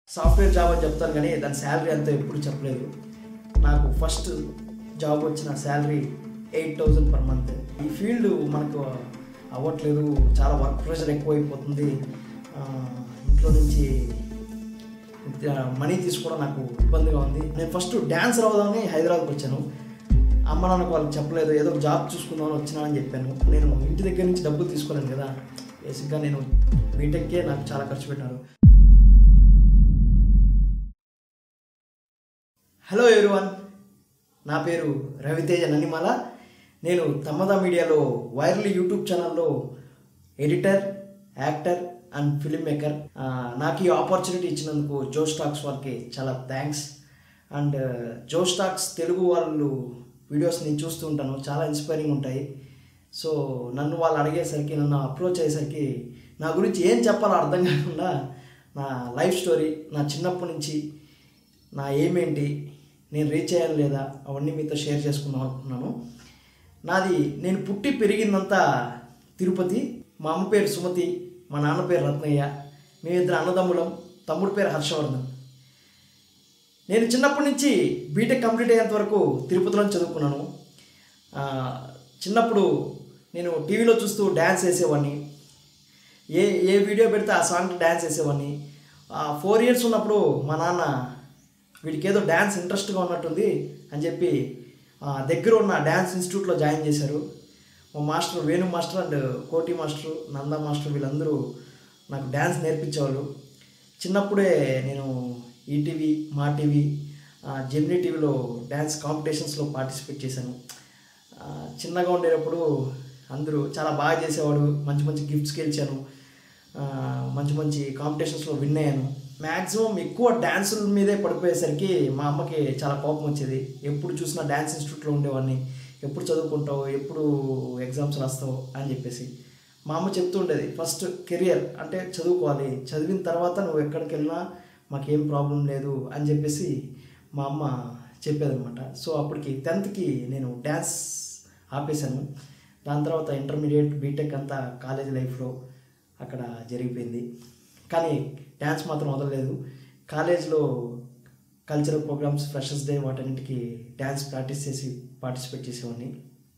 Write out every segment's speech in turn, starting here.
software job అని చెప్తాను కానీ దాని శాలరీ అంతా ఎప్పుడు చెప్పలేదు నాకు ఫస్ట్ జాబ్ వచ్చిన salary eight thousand per month ఈ ఫీల్డ్ మనకు అవ్వట్లేదు చాలా వర్క్ ప్రెషర్ ఎక్కువైపోతుంది ఆ, ఇంట్లో నుంచి మనీ తీసుకోవడం నాకు ఇబ్బందిగా ఉంది నేను ఫస్ట్ డ్యాన్సర్ అవుదామని హైదరాబాద్కి వచ్చాను అమ్మ నాన్నకు వాళ్ళకి చెప్పలేదు ఏదో ఒక జాబ్ చూసుకుందామని వచ్చినానని చెప్పాను నేను ఇంటి దగ్గర నుంచి డబ్బులు తీసుకోలేను కదా బేసిక్గా నేను బీటెక్కే నాకు చాలా ఖర్చు పెట్టారు హలో ఎవ్రీవన్ నా పేరు రవితేజ నన్నిమాల నేను తమ్మద మీడియాలో వైరల్ యూట్యూబ్ ఛానల్లో editor actor and film maker నాకు ఈ ఆపర్చునిటీ ఇచ్చినందుకు జో స్టాక్స్ వాళ్ళకి చాలా థ్యాంక్స్ అండ్ జో స్టాక్స్ తెలుగు వాళ్ళు వీడియోస్ నేను చూస్తూ ఉంటాను చాలా ఇన్స్పైరింగ్ ఉంటాయి సో నన్ను వాళ్ళు అడిగేసరికి నన్ను అప్రోచ్ అయ్యేసరికి నా గురించి ఏం చెప్పాలో అర్థం కాకుండా నా లైఫ్ స్టోరీ నా చిన్నప్పటి నుంచి నా ఏమేంటి నేను రీచ్ అయ్యాను లేదా అవన్నీ మీతో షేర్ చేసుకుందాం అనుకుంటున్నాను నాది నేను పుట్టి పెరిగిందంతా తిరుపతి మా అమ్మ పేరు సుమతి మా నాన్న పేరు రత్నయ్య మేమిద్దరు అన్నదమ్ములం తమ్ముడు పేరు హర్షవర్ధన్ నేను చిన్నప్పటి నుంచి బీటెక్ కంప్లీట్ అయ్యేంత వరకు తిరుపతిలో చదువుకున్నాను ఆ, చిన్నప్పుడు నేను టీవీలో చూస్తూ డ్యాన్స్ వేసేవాడిని ఏ ఏ వీడియో పెడితే ఆ సాంగ్ డ్యాన్స్ వేసేవాడిని ఫోర్ ఇయర్స్ ఉన్నప్పుడు మా నాన్న వీడికి ఏదో డ్యాన్స్ ఇంట్రెస్ట్గా ఉన్నట్టుంది అని చెప్పి ఆ, దగ్గర ఉన్న డ్యాన్స్ ఇన్స్టిట్యూట్లో జాయిన్ చేశారు మా master Venu master and Koti master Nanda master వీళ్ళందరూ నాకు డ్యాన్స్ నేర్పించేవాళ్ళు చిన్నప్పుడే నేను ఈటీవీ మా టీవీ జెమినీ టీవీలో డ్యాన్స్ కాంపిటీషన్స్లో పార్టిసిపేట్ చేశాను ఆ, చిన్నగా ఉండేటప్పుడు అందరూ చాలా బాగా చేసేవాడు మంచి మంచి గిఫ్ట్స్ గెలిచాను ఆ, మంచి మంచి కాంపిటీషన్స్లో విన్ అయ్యాను మ్యాక్సిమం ఎక్కువ డ్యాన్సుల మీదే పడిపోయేసరికి మా అమ్మకి చాలా కోపం వచ్చేది ఎప్పుడు చూసినా డ్యాన్స్ ఇన్స్టిట్యూట్లో ఉండేవాడిని ఎప్పుడు చదువుకుంటావు ఎప్పుడు ఎగ్జామ్స్ రాస్తావు అని చెప్పేసి మా అమ్మ చెప్తూ ఉండేది ఫస్ట్ కెరియర్ అంటే చదువుకోవాలి చదివిన తర్వాత నువ్వు ఎక్కడికి వెళ్ళినా మాకేం ప్రాబ్లం లేదు అని చెప్పేసి మా అమ్మ చెప్పేదనమాట సో అప్పటికి టెన్త్కి నేను డ్యాన్స్ ఆపేశాను దాని తర్వాత ఇంటర్మీడియట్ బీటెక్ అంతా కాలేజ్ లైఫ్లో అక్కడ జరిగిపోయింది కానీ డ్యాన్స్ మాత్రం వదలలేదు కాలేజ్లో కల్చరల్ ప్రోగ్రామ్స్ ఫ్రెషర్స్ డే వాటన్నిటికీ డ్యాన్స్ ప్రాక్టీస్ చేసి పార్టిసిపేట్ చేసేవాడిని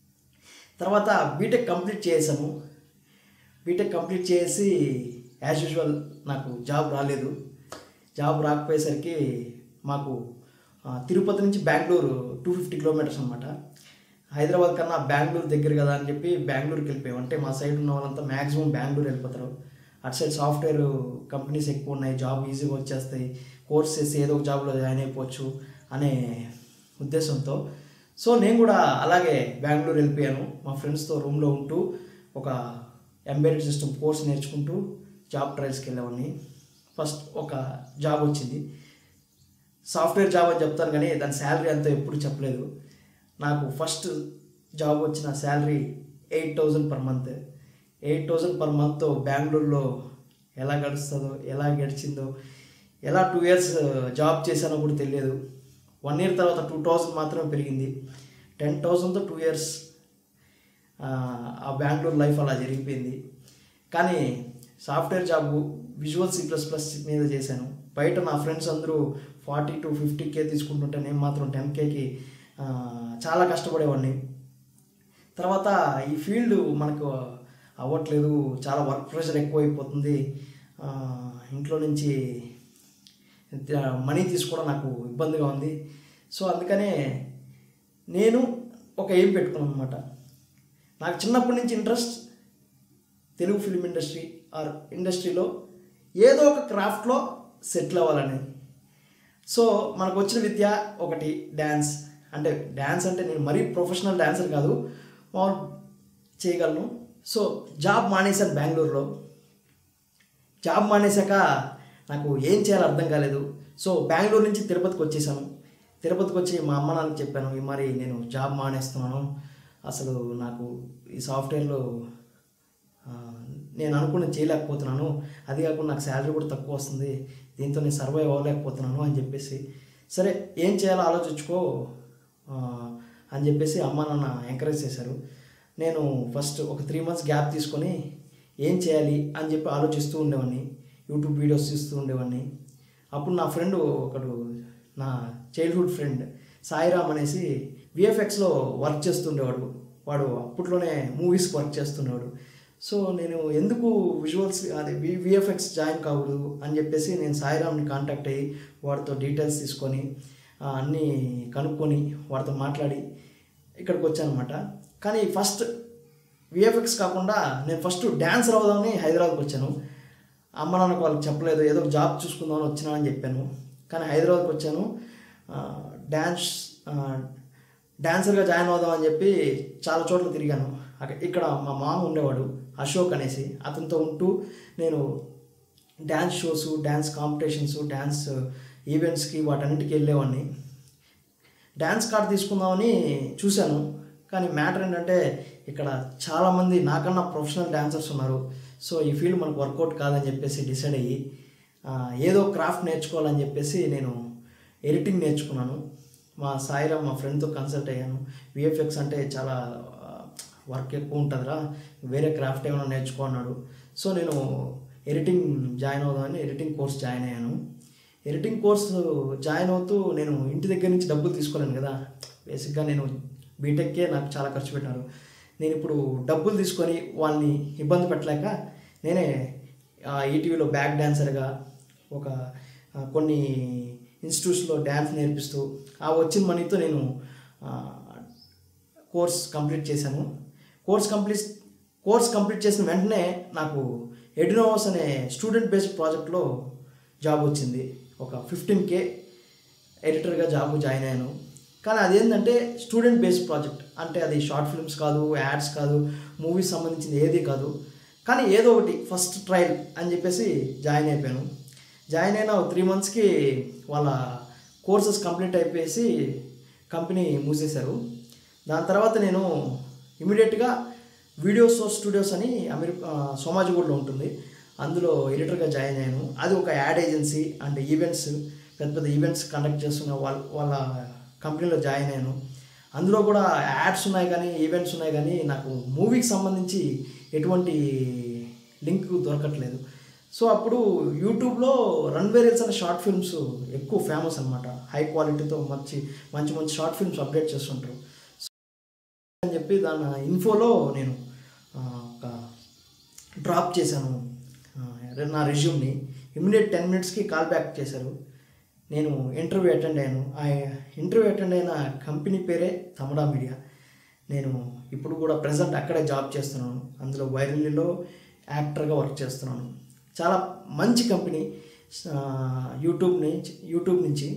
తర్వాత బీటెక్ కంప్లీట్ చేసాము బీటెక్ కంప్లీట్ చేసి యాజ్ యూజువల్ నాకు జాబ్ రాలేదు జాబ్ రాకపోయేసరికి మాకు ఆ, తిరుపతి నుంచి బెంగళూరు టూ ఫిఫ్టీ కిలోమీటర్స్ అనమాట హైదరాబాద్ కన్నా బెంగళూరు దగ్గర కదా అని చెప్పి బెంగళూరుకి వెళ్ళిపోయాం అంటే మా సైడ్ ఉన్న వాళ్ళంతా మ్యాక్సిమం బెంగళూరు వెళ్ళిపోతారు అటు సైడ్ సాఫ్ట్వేర్ కంపెనీస్ ఎక్కువ ఉన్నాయి జాబ్ ఈజీగా వచ్చేస్తాయి కోర్స్ చేసి ఏదో ఒక జాబ్లో జాయిన్ అయిపోవచ్చు అనే ఉద్దేశంతో సో నేను కూడా అలాగే బెంగళూరు వెళ్ళిపోయాను మా ఫ్రెండ్స్తో రూమ్లో ఉంటూ ఒక ఎంబెడెడ్ సిస్టమ్ కోర్స్ నేర్చుకుంటూ జాబ్ ట్రయల్స్కి వెళ్ళేవాడిని ఫస్ట్ ఒక జాబ్ వచ్చింది సాఫ్ట్వేర్ జాబ్ అని చెప్తాను కానీ దాని శాలరీ అంతా ఎప్పుడు చెప్పలేదు నాకు ఫస్ట్ జాబ్ వచ్చిన salary eight thousand per month eight thousand per month బెంగళూరులో ఎలా గడుస్తుందో ఎలా గడిచిందో ఎలా టూ ఇయర్స్ జాబ్ చేశానో కూడా తెలియదు వన్ ఇయర్ తర్వాత టూ థౌజండ్ మాత్రమే పెరిగింది టెన్ థౌజండ్తో టూ ఇయర్స్ ఆ బెంగళూరు లైఫ్ అలా జరిగిపోయింది కానీ software job visual C plus plus మీద చేశాను బయట నా ఫ్రెండ్స్ అందరూ ఫార్టీ టు ఫిఫ్టీ కే తీసుకుంటుంటే నేను మాత్రం టెన్ కేకి చాలా కష్టపడేవాడిని తర్వాత ఈ ఫీల్డ్ మనకు అవ్వట్లేదు చాలా వర్క్ ప్రెషర్ ఎక్కువైపోతుంది ఆ, ఇంట్లో నుంచి మనీ తీసుకోవడం నాకు ఇబ్బందిగా ఉంది సో అందుకనే నేను ఒక ఎయిమ్ పెట్టుకున్నాను అనమాట నాకు చిన్నప్పటి నుంచి interest Telugu film industry or ఇండస్ట్రీలో ఏదో ఒక క్రాఫ్ట్లో సెటిల్ అవ్వాలని సో మనకు వచ్చిన విద్య ఒకటి డ్యాన్స్ అంటే డ్యాన్స్ అంటే నేను మరీ ప్రొఫెషనల్ డ్యాన్సర్ కాదు మామూలు చేయగలను సో జాబ్ మానేశాను బెంగళూరులో జాబ్ మానేశాక నాకు ఏం చేయాలో అర్థం కాలేదు సో బెంగళూరు నుంచి తిరుపతికి వచ్చేసాను తిరుపతికి వచ్చి మా అమ్మ నాన్నకి చెప్పాను ఈ మరి నేను జాబ్ మానేస్తున్నాను అసలు నాకు ఈ సాఫ్ట్వేర్లో ఆ, నేను అనుకున్నది చేయలేకపోతున్నాను అది కాకుండా నాకు శాలరీ కూడా తక్కువ వస్తుంది దీంతో నేను సర్వైవ్ అవ్వలేకపోతున్నాను అని చెప్పేసి సరే ఏం చేయాలో ఆలోచించుకో ఆ, అని చెప్పేసి అమ్మ నాన్న ఎంకరేజ్ చేశారు నేను ఫస్ట్ ఒక త్రీ మంత్స్ గ్యాప్ తీసుకొని ఏం చేయాలి అని చెప్పి ఆలోచిస్తూ ఉండేవాడిని యూట్యూబ్ వీడియోస్ చూస్తూ ఉండేవాడిని అప్పుడు నా ఫ్రెండ్ ఒకడు నా చైల్డ్హుడ్ ఫ్రెండ్ సాయిరామ్ అనేసి విఎఫ్ఎక్స్లో వర్క్ చేస్తుండేవాడు వాడు అప్పట్లోనే మూవీస్కి వర్క్ చేస్తుండేవాడు సో నేను ఎందుకు విజువల్స్ అదే వి విఎఫ్ఎక్స్ జాయిన్ కావదు అని చెప్పేసి నేను సాయిరామ్ని కాంటాక్ట్ అయ్యి వాడితో డీటెయిల్స్ తీసుకొని ఆ, అన్నీ కనుక్కొని వాడితో మాట్లాడి ఇక్కడికి వచ్చాను అనమాట కానీ ఫస్ట్ విఎఫ్ఎక్స్ కాకుండా నేను ఫస్ట్ డ్యాన్సర్ అవుదామని హైదరాబాద్కి వచ్చాను అమ్మ నాన్నకు వాళ్ళకి చెప్పలేదు ఏదో ఒక జాబ్ చూసుకుందామని వచ్చినానని చెప్పాను కానీ హైదరాబాద్కి వచ్చాను ఆ, డ్యాన్స్ ఆ, డాన్సర్గా జాయిన్ అవుదామని చెప్పి చాలా చోట్ల తిరిగాను అక్కడ ఇక్కడ మా మామ ఉండేవాడు అశోక్ అనేసి అతనితో ఉంటూ నేను dance shows dance competitions dance ఈవెంట్స్కి వాటన్నిటికి వెళ్ళేవాడిని డ్యాన్స్ కార్డ్ తీసుకుందామని చూశాను కానీ మ్యాటర్ ఏంటంటే ఇక్కడ చాలామంది నాకన్నా ప్రొఫెషనల్ డాన్సర్స్ ఉన్నారు సో ఈ ఫీల్డ్ మనకు వర్కౌట్ కాదని చెప్పేసి డిసైడ్ అయ్యి ఆ, ఏదో క్రాఫ్ట్ నేర్చుకోవాలని చెప్పేసి నేను ఎడిటింగ్ నేర్చుకున్నాను మా సాయిరామ్ మా ఫ్రెండ్తో కన్సల్ట్ అయ్యాను విఎఫ్ఎక్స్ అంటే చాలా వర్క్ ఎక్కువ ఉంటుందిరా వేరే క్రాఫ్ట్ ఏమైనా నేర్చుకో అన్నాడు సో నేను ఎడిటింగ్ జాయిన్ అవుదామని ఎడిటింగ్ కోర్స్ జాయిన్ అయ్యాను ఎడిటింగ్ కోర్సు జాయిన్ అవుతూ నేను ఇంటి దగ్గర నుంచి డబ్బులు తీసుకోలేను కదా బేసిక్గా నేను బీటెక్కే నాకు చాలా ఖర్చు పెట్టారు నేను ఇప్పుడు డబ్బులు తీసుకొని వాళ్ళని ఇబ్బంది పెట్టలేక నేనే ఆ, ఈటీవీలో బ్యాక్ డాన్సర్గా ఒక ఆ, కొన్ని ఇన్స్టిట్యూట్స్లో డ్యాన్స్ నేర్పిస్తూ ఆ వచ్చిన మనీతో నేను ఆ, కోర్స్ కంప్లీట్ చేశాను కోర్స్ కంప్లీట్ కోర్స్ కంప్లీట్ చేసిన వెంటనే నాకు ఎడినోవస్ అనే స్టూడెంట్ బేస్డ్ ప్రాజెక్ట్లో జాబ్ వచ్చింది ఒక ఫిఫ్టీన్ కే ఎడిటర్గా జాబ్ జాయిన్ అయ్యాను కానీ అదేంటంటే స్టూడెంట్ బేస్డ్ ప్రాజెక్ట్ అంటే అది షార్ట్ ఫిల్మ్స్ కాదు యాడ్స్ కాదు మూవీస్ సంబంధించింది ఏది కాదు కానీ ఏదో ఒకటి ఫస్ట్ ట్రయల్ అని చెప్పేసి జాయిన్ అయిపోయాను జాయిన్ అయిన త్రీ మంత్స్కి వాళ్ళ కోర్సెస్ కంప్లీట్ అయిపోయేసి కంపెనీ మూసేశారు దాని తర్వాత నేను ఇమీడియట్గా వీడియో సోర్స్ స్టూడియోస్ అని అమెరికా సోమాజిగూడలో ఉంటుంది అందులో ఎడిటర్గా జాయిన్ అయ్యాను అది ఒక యాడ్ ఏజెన్సీ అండ్ ఈవెంట్స్ పెద్ద పెద్ద ఈవెంట్స్ కండక్ట్ చేస్తున్న వాళ్ళ వాళ్ళ కంపెనీలో జాయిన్ అయ్యాను అందులో కూడా యాడ్స్ ఉన్నాయి కానీ ఈవెంట్స్ ఉన్నాయి కానీ నాకు మూవీకి సంబంధించి ఎటువంటి లింక్ దొరకట్లేదు సో అప్పుడు యూట్యూబ్లో రన్వే రీల్స్ అనే షార్ట్ ఫిల్మ్స్ ఎక్కువ ఫేమస్ అనమాట హై క్వాలిటీతో మంచి మంచి మంచి షార్ట్ ఫిల్మ్స్ అప్డేట్ చేస్తుంటారు అని చెప్పి దాని ఇన్ఫోలో నేను ఆ, ఒక డ్రాప్ చేశాను ఆ, నా రెజ్యూమ్ని ఇమ్మీడియట్ టెన్ మినిట్స్కి కాల్ బ్యాక్ చేశారు నేను ఇంటర్వ్యూ అటెండ్ అయ్యాను ఆ ఇంటర్వ్యూ అటెండ్ అయిన కంపెనీ పేరే తమడా మీడియా నేను ఇప్పుడు కూడా ప్రజెంట్ అక్కడే జాబ్ చేస్తున్నాను అందులో వైరల్లీలో యాక్టర్గా వర్క్ చేస్తున్నాను చాలా మంచి కంపెనీ ఆ, యూట్యూబ్ నుంచి యూట్యూబ్ నుంచి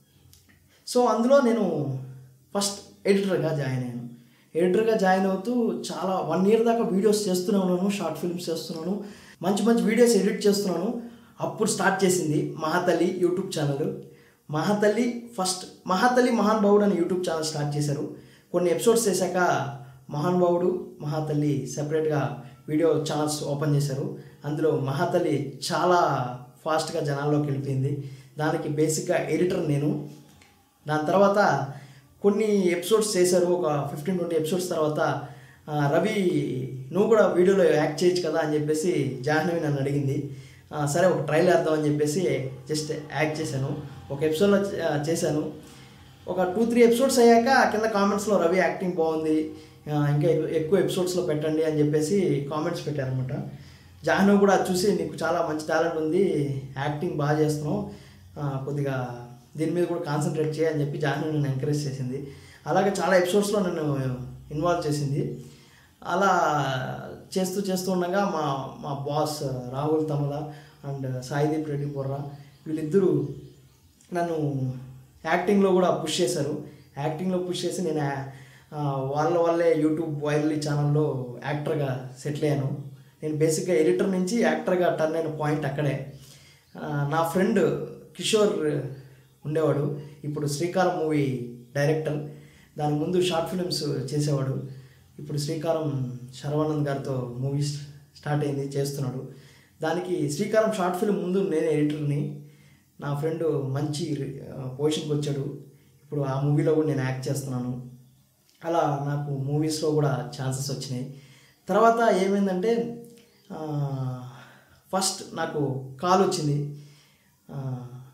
సో అందులో నేను ఫస్ట్ ఎడిటర్గా జాయిన్ అయ్యాను ఎడిటర్గా జాయిన్ అవుతూ చాలా వన్ ఇయర్ దాకా వీడియోస్ చేస్తూనే ఉన్నాను షార్ట్ ఫిల్మ్స్ చేస్తున్నాను మంచి మంచి వీడియోస్ ఎడిట్ చేస్తున్నాను అప్పుడు స్టార్ట్ చేసింది మహాతల్లి యూట్యూబ్ ఛానల్ మహాతల్లి ఫస్ట్ మహాతల్లి మహాన్ బావుడు అని యూట్యూబ్ ఛానల్ స్టార్ట్ చేశారు కొన్ని ఎపిసోడ్స్ చేశాక మహాన్ బావుడు మహాతల్లి సెపరేట్గా వీడియో ఛానల్స్ ఓపెన్ చేశారు అందులో మహాతల్లి చాలా ఫాస్ట్గా జనాల్లోకి వెళ్ళిపోయింది దానికి బేసిక్గా ఎడిటర్ నేను దాని తర్వాత కొన్ని ఎపిసోడ్స్ చేశారు ఒక ఫిఫ్టీన్ ట్వంటీ ఎపిసోడ్స్ తర్వాత ఆ, రవి నువ్వు కూడా వీడియోలో యాక్ట్ చేయొచ్చు కదా అని చెప్పేసి జాహ్నవి నన్ను అడిగింది ఆ, సరే ఒక ట్రైల్ వేద్దాం అని చెప్పేసి జస్ట్ యాక్ట్ చేశాను ఒక ఎపిసోడ్లో చే- చేశాను ఒక టూ త్రీ ఎపిసోడ్స్ అయ్యాక కింద కామెంట్స్లో రవి యాక్టింగ్ బాగుంది ఆ, ఇంకా ఎక్- ఎక్కువ ఎపిసోడ్స్లో పెట్టండి అని చెప్పేసి కామెంట్స్ పెట్టారనమాట జాహ్నవి కూడా అది చూసి నీకు చాలా మంచి టాలెంట్ ఉంది యాక్టింగ్ బాగా చేస్తున్నావు ఆ, కొద్దిగా దీని మీద కూడా కాన్సన్ట్రేట్ చేయని చెప్పి జాహ్నవి నన్ను ఎంకరేజ్ చేసింది అలాగే చాలా ఎపిసోడ్స్లో నన్ను ఇన్వాల్వ్ చేసింది అలా చేస్తూ చేస్తూ ఉండగా మా మా బాస్ రాహుల్ తమల అండ్ సాయిదీప్ రెడ్డి బొర్రా వీళ్ళిద్దరూ నన్ను యాక్టింగ్లో కూడా పుష్ చేశారు యాక్టింగ్లో పుష్ చేసి నేను యా- ఆ, వాళ్ళ వాళ్ళే యూట్యూబ్ వైరల్లీ ఛానల్లో యాక్టర్గా సెటిల్ అయ్యాను నేను బేసిక్గా ఎడిటర్ నుంచి యాక్టర్గా టర్న్ అయిన పాయింట్ అక్కడే ఆ, నా ఫ్రెండ్ కిషోర్ ఉండేవాడు ఇప్పుడు శ్రీకారం మూవీ డైరెక్టర్ దాని ముందు షార్ట్ ఫిలిమ్స్ చేసేవాడు ఇప్పుడు శ్రీకారం శరవానంద్ గారితో మూవీ స్టార్ట్ అయింది చేస్తున్నాడు దానికి శ్రీకారం షార్ట్ ఫిల్మ్ ముందు నేనే ఎడిటర్ని నా ఫ్రెండ్ మంచి పొజిషన్కి వచ్చాడు ఇప్పుడు ఆ మూవీలో కూడా నేను యాక్ట్ చేస్తున్నాను అలా నాకు మూవీస్లో కూడా ఛాన్సెస్ వచ్చినాయి తర్వాత ఏమైందంటే ఫస్ట్ నాకు కాల్ వచ్చింది ఆ,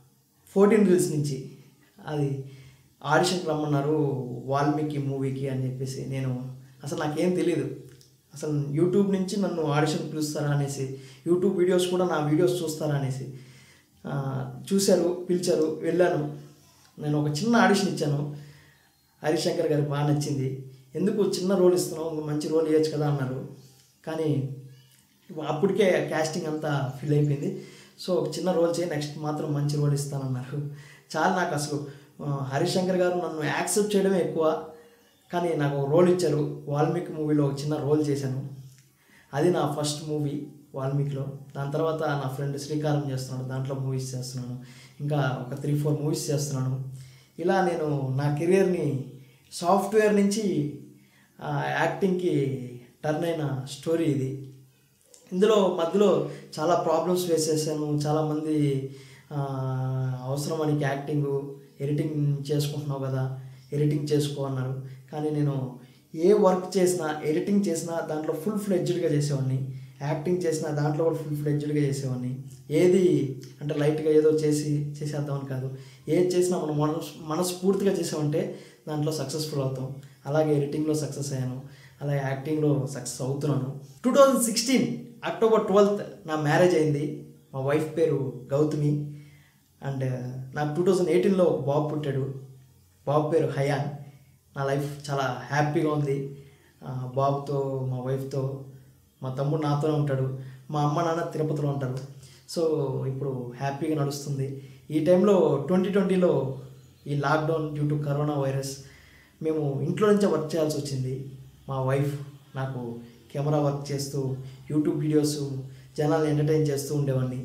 ఫోర్టీన్ రీల్స్ నుంచి అది ఆడిషన్కి రమ్మన్నారు వాల్మీకి మూవీకి అని చెప్పేసి నేను అసలు నాకేం తెలియదు అసలు యూట్యూబ్ నుంచి నన్ను ఆడిషన్ పిలుస్తారా అనేసి యూట్యూబ్ వీడియోస్ కూడా నా వీడియోస్ చూస్తారా అనేసి ఆ, చూశారు పిలిచారు వెళ్ళాను నేను ఒక చిన్న ఆడిషన్ ఇచ్చాను హరిశంకర్ గారికి బాగా నచ్చింది ఎందుకు చిన్న రోల్ ఇస్తున్నావు ఇంకో మంచి రోల్ ఇవ్వచ్చు కదా అన్నారు కానీ అప్పటికే క్యాస్టింగ్ అంతా ఫిల్ అయిపోయింది సో ఒక చిన్న రోల్ చేయి నెక్స్ట్ మాత్రం మంచి రోల్ ఇస్తానన్నారు చాలా నాకు అసలు ఆ, హరిశంకర్ గారు నన్ను యాక్సెప్ట్ చేయడమే ఎక్కువ కానీ నాకు ఒక రోల్ ఇచ్చారు వాల్మీకి మూవీలో ఒక చిన్న రోల్ చేశాను అది నా ఫస్ట్ మూవీ వాల్మీకిలో దాని తర్వాత నా ఫ్రెండ్ శ్రీకారం చేస్తున్నాడు దాంట్లో మూవీస్ చేస్తున్నాను ఇంకా ఒక త్రీ ఫోర్ మూవీస్ చేస్తున్నాను ఇలా నేను నా కెరియర్ని సాఫ్ట్వేర్ నుంచి ఆ, యాక్టింగ్కి టర్న్ అయిన స్టోరీ ఇది ఇందులో మధ్యలో చాలా ప్రాబ్లమ్స్ ఫేస్ చేశాను చాలామంది ఆ, అవసరం నీకు యాక్టింగ్ ఎడిటింగ్ చేసుకుంటున్నావు కదా ఎడిటింగ్ చేసుకో అన్నారు కానీ నేను ఏ వర్క్ చేసినా ఎడిటింగ్ చేసినా దాంట్లో ఫుల్ ఫ్లెడ్జ్డ్గా చేసేవాడిని యాక్టింగ్ చేసినా దాంట్లో కూడా ఫుల్ ఫ్లెడ్జ్డ్గా చేసేవాడిని ఏది అంటే లైట్గా ఏదో చేసి చేసేద్దామని కాదు ఏది చేసినా మనం మనస్ మనస్ఫూర్తిగా చేసామంటే దాంట్లో సక్సెస్ఫుల్ అవుతాం అలాగే ఎడిటింగ్లో సక్సెస్ అయ్యాను అలాగే యాక్టింగ్లో సక్సెస్ అవుతున్నాను two thousand sixteen October twelfth నా మ్యారేజ్ అయింది మా వైఫ్ పేరు గౌతమి అండ్ నాకు టూ థౌజండ్ ఎయిటీన్లో ఒక బాబు పుట్టాడు బాబు పేరు హయాన్ నా లైఫ్ చాలా హ్యాపీగా ఉంది ఆ, బాబుతో మా వైఫ్తో మా తమ్ముడు నాతోనే ఉంటాడు మా అమ్మ నాన్న తిరుపతిలో ఉంటారు సో ఇప్పుడు హ్యాపీగా నడుస్తుంది ఈ టైంలో ట్వంటీ ట్వంటీలో ఈ lockdown due to corona virus మేము ఇంట్లో నుంచే వర్క్ చేయాల్సి వచ్చింది మా వైఫ్ నాకు కెమెరా వర్క్ చేస్తూ యూట్యూబ్ వీడియోస్ జనాల్ని ఎంటర్టైన్ చేస్తూ ఉండేవాడిని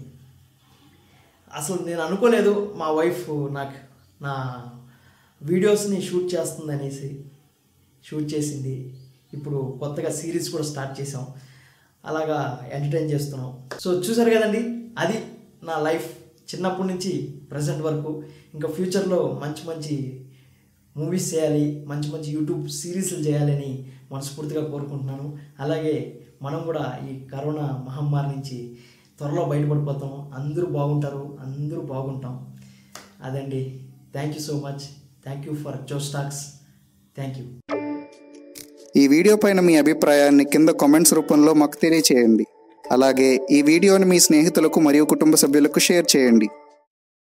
అసలు నేను అనుకోలేదు మా వైఫ్ నాకు నా వీడియోస్ని షూట్ చేస్తుంది అనేసి షూట్ చేసింది ఇప్పుడు కొత్తగా సిరీస్ కూడా స్టార్ట్ చేసాం అలాగా ఎంటర్టైన్ చేస్తున్నాం సో చూసారు కదండి అది నా లైఫ్ చిన్నప్పటి నుంచి ప్రజెంట్ వరకు ఇంకా ఫ్యూచర్లో మంచి మంచి మూవీస్ చేయాలి మంచి మంచి యూట్యూబ్ సిరీస్లు చేయాలని మనస్ఫూర్తిగా కోరుకుంటున్నాను అలాగే మనం కూడా ఈ కరోనా మహమ్మారి నుంచి త్వరలో బయటపడిపోతాం అందరూ బాగుంటారు అందరూ బాగుంటాం అదండి thank you so much thank you for Josh Talks thank you ఈ వీడియో పైన మీ అభిప్రాయాన్ని కింద కామెంట్స్ రూపంలో మాకు తెలియచేయండి అలాగే ఈ వీడియోని మీ స్నేహితులకు మరియు కుటుంబ సభ్యులకు షేర్ చేయండి